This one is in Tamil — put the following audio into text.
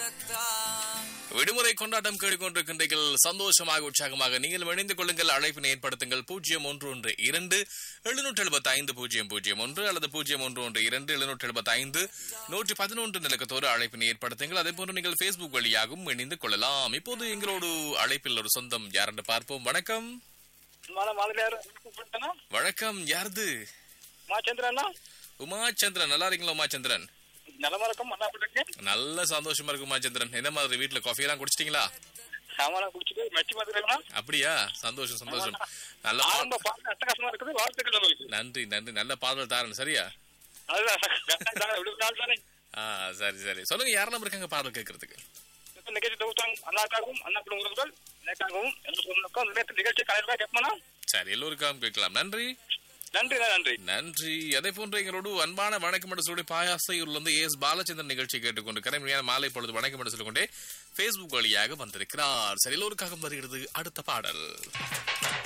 விடுமுறை கொண்டாட்டம் கேட்டுக்கொண்டிருக்கின்றீர்கள் சந்தோஷமாக உற்சாகமாக நீங்கள் இணைந்து கொள்ளுங்கள் அழைப்பினை ஏற்படுத்துங்கள் பூஜ்ஜியம் ஒன்று ஒன்று இரண்டு எழுநூற்று எழுபத்தி ஐந்து பூஜ்ஜியம் பூஜ்ஜியம் ஒன்று அல்லது பூஜ்ஜியம் ஒன்று ஒன்று இரண்டு எழுநூற்று எழுபத்தி ஐந்து நூற்றி பதினொன்று நிலக்கத்தோடு அழைப்பினை ஏற்படுத்துங்கள் அதே போன்று நீங்கள் பேஸ்புக் வழியாகவும் இணைந்து கொள்ளலாம் இப்போது எங்களோடு அழைப்பில் ஒரு சொந்தம் யாரென்று பார்ப்போம் வணக்கம் வணக்கம் யாருது மாச்சந்திரண்ணா உமாச்சந்திரன் நல்லா இருக்கீங்களா உமாச்சந்திரன் நலமா இருக்கும் அண்ணா போட்டுருக்கேன் நல்ல சந்தோஷமா இருக்கு உமாச்சந்திரன் என்ன மாதிரி வீட்டுல காஃபி எல்லாம் குடிச்சிட்டீங்களா சாமான குடிச்சிட்டு மெச்சி பார்த்துருக்கா அப்படியா சந்தோஷம் சந்தோஷம் நல்ல பா- ஆரம்ப பாட்டு அட்டகாசமா இருக்குது வாழ்த்துக்கள் உங்களுக்கு நன்றி நன்றி நல்ல பாடல் தாரன் சரியா அதுதான் கரெக்டா விடுப்பு நாள் தானே ஆ சரி சரி சொல்லுங்க யாரெல்லாம் இருக்காங்க பாடல் கேட்கறதுக்கு இப்ப நிகழ்ச்சி தொகுத்தாங்க அண்ணாக்காகவும் அண்ணா குடும்பங்கள் எனக்காகவும் எந்த சொந்தக்கும் நேற்று நிகழ்ச்சி கலைஞராக கேட்போனா சரி எல்லோருக்காகவும் கேட்கலாம் நன்றி நன்றி நன்றி நன்றி அதே போன்று எங்களோடு அன்பான வணக்கம் என்று சொல்லி பாயாசையூர்ல இருந்து எஸ் பாலச்சந்திரன் நிகழ்ச்சி கேட்டுக்கொண்டு கரைமையான மாலை பொழுது வணக்கம் என்று சொல்லிக்கொண்டே பேஸ்புக் வழியாக வந்திருக்கிறார் சரி எல்லோருக்காகவும் வருகிறது அடுத்த பாடல்